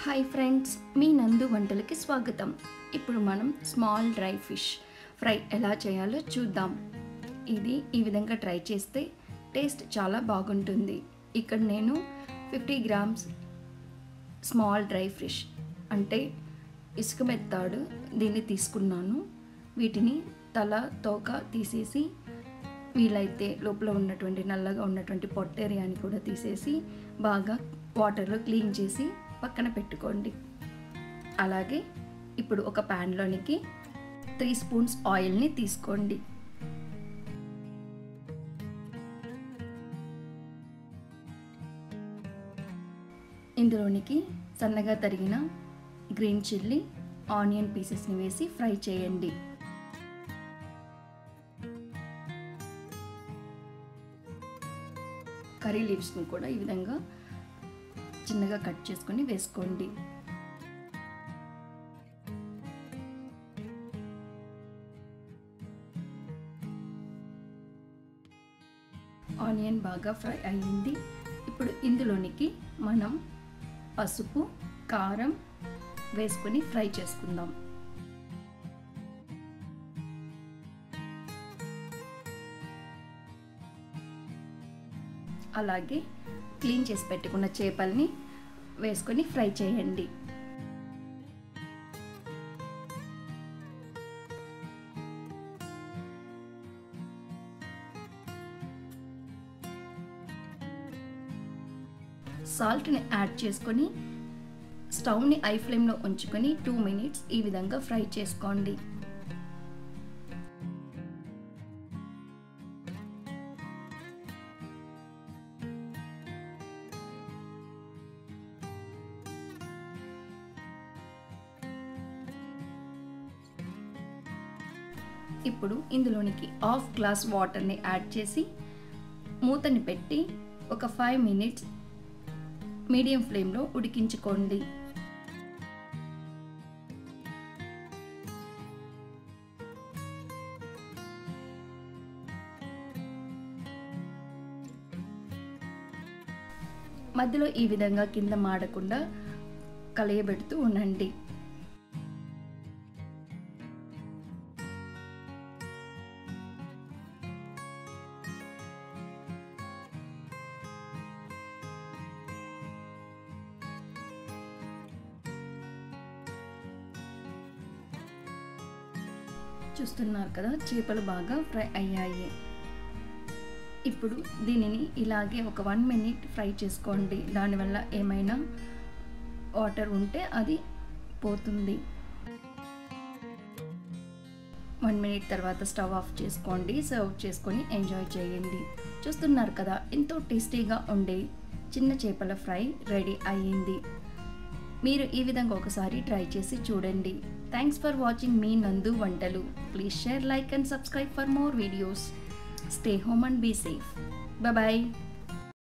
hi friends మీ నందు వంటలకి స్వాగతం ఇప్పుడు మనం స్మాల్ డ్రై ఫిష్ ఫ్రై ఎలా చేయాలో చూద్దాం ఇది ఈ విధంగా ట్రై చేస్తే టేస్ట్ చాలా బాగుంటుంది ఇక్కడ నేను fifty grams small dry fish అంటే ఇసుక మెత్తాడు దీన్ని తీసుకున్నాను వీటిని తల తోక తీసేసి వీలైతే లోపల ఉన్నటువంటి నల్లగా ఉన్నటువంటి పొట్టేరియాని కూడా తీసేసి బాగా వాటర్లో క్లీన్ చేసి పక్కన పెట్టుకోండి అలాగే ఇప్పుడు ఒక ప్యాన్లోనికి త్రీ స్పూన్స్ ఆయిల్ని తీసుకోండి ఇందులోనికి సన్నగా తరిగిన గ్రీన్ చిల్లీ ఆనియన్ పీసెస్ని వేసి ఫ్రై చేయండి కర్రీ లీవ్స్ని కూడా ఈ విధంగా చిన్నగా కట్ చేసుకొని వేసుకోండి ఆనియన్ బాగా ఫ్రై అయ్యింది ఇప్పుడు ఇందులోనికి మనం పసుపు కారం వేసుకొని ఫ్రై చేసుకుందాం అలాగే క్లీన్ చేసి పెట్టుకున్న చేపల్ని వేసుకొని ఫ్రై చేయండి సాల్ట్ని యాడ్ చేసుకొని స్టవ్ని ఐ ఫ్లేమ్లో ఉంచుకొని టూ మినిట్స్ ఈ విధంగా ఫ్రై చేసుకోండి ఇప్పుడు ఇందులోనికి హాఫ్ గ్లాస్ వాటర్ని యాడ్ చేసి మూతని పెట్టి ఒక ఫైవ్ మినిట్స్ మీడియం ఫ్లేమ్లో ఉడికించుకోండి మధ్యలో ఈ విధంగా కింద మాడకుండా కలయబెడుతూ ఉండండి చూస్తున్నారు కదా చేపలు బాగా ఫ్రై అయ్యాయి ఇప్పుడు దీనిని ఇలాగే ఒక వన్ మినిట్ ఫ్రై చేసుకోండి దానివల్ల ఏమైనా వాటర్ ఉంటే అది పోతుంది వన్ మినిట్ తర్వాత స్టవ్ ఆఫ్ చేసుకోండి సర్వ్ చేసుకొని ఎంజాయ్ చేయండి చూస్తున్నారు కదా ఎంతో టేస్టీగా ఉండే చిన్న చేపల ఫ్రై రెడీ అయ్యింది మీరు ఈ విధంగా ఒకసారి ట్రై చేసి చూడండి థ్యాంక్స్ ఫర్ వాచింగ్ మీ నందు వంటలు please share like and subscribe for more videos stay home and be safe bye